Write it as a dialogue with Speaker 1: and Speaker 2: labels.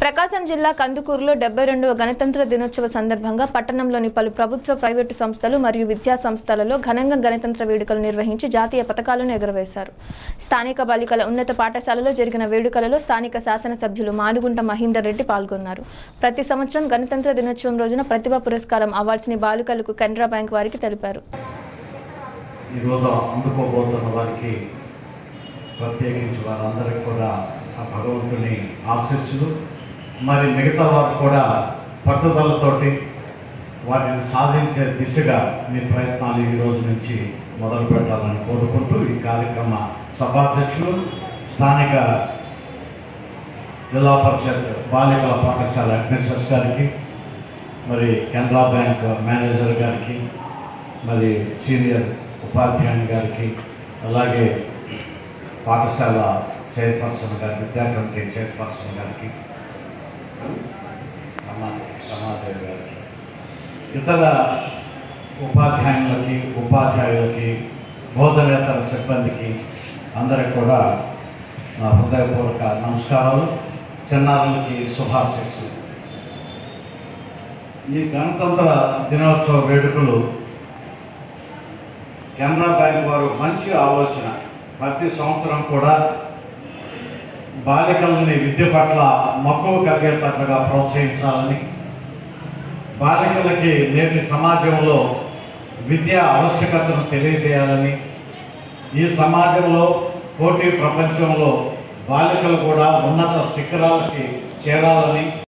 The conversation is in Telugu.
Speaker 1: ప్రకాశం జిల్లా కందుకూరులో డెబ్బై రెండవ గణతంత్ర దినోత్సవ సందర్భంగా పట్టణంలోని పలు ప్రభుత్వ ప్రైవేటు సంస్థలు మరియు విద్యా సంస్థలలో ఘనంగా గణతంత్ర వేడుకలు నిర్వహించి జాతీయ పతాకాలను ఎగురవేశారు స్థానిక బాలికల ఉన్నత పాఠశాలలో జరిగిన వేడుకలలో స్థానిక శాసనసభ్యులు మానుగుంట మహేందర్ రెడ్డి పాల్గొన్నారు ప్రతి సంవత్సరం గణతంత్ర దినోత్సవం రోజున ప్రతిభా పురస్కారం అవార్డ్స్ని బాలికలకు కెనరా బ్యాంక్ వారికి తెలిపారు
Speaker 2: ఈరోజు అందుకోబోతున్న వారికి ప్రత్యేకించి వారందరికీ కూడా ఆ భగవంతుని ఆశీస్సులు మరి మిగతా వారు కూడా పట్టుదలతోటి వాటిని సాధించే దిశగా మీ ప్రయత్నాలు ఈ రోజు నుంచి మొదలు పెట్టాలని కోరుకుంటూ ఈ కార్యక్రమ సభాధ్యక్షులు స్థానిక జిల్లా పరిషత్ బాలికల పాఠశాల అడ్మినిస్ట్రేటర్ గారికి మరి కెనరా బ్యాంక్ మేనేజర్ గారికి మరి సీనియర్ ఉపాధ్యాయుని గారికి అలాగే పాఠశాల చైర్పర్సన్ గారికి విద్యా కమిటీ చైర్పర్సన్ గారికి రమా రమాదేవి గారికి ఇతర ఉపాధ్యాయులకి ఉపాధ్యాయులకి బోధనేతర సిబ్బందికి అందరికి కూడా నా హృదయపూర్వక నమస్కారాలు చిన్నారులకి శుభాశీస్సులు ఈ గణతంత్ర దినోత్సవ వేడుకలు కెనరా బ్యాంక్ వారు మంచి ఆలోచన ప్రతి సంవత్సరం కూడా బాలికలని విద్య పట్ల మక్కువ కలిగేటట్లుగా ప్రోత్సహించాలని బాలికలకి నేటి సమాజంలో విద్య ఆవశ్యకతను తెలియజేయాలని ఈ సమాజంలో పోటీ ప్రపంచంలో బాలికలు కూడా ఉన్నత శిఖరాలకి చేరాలని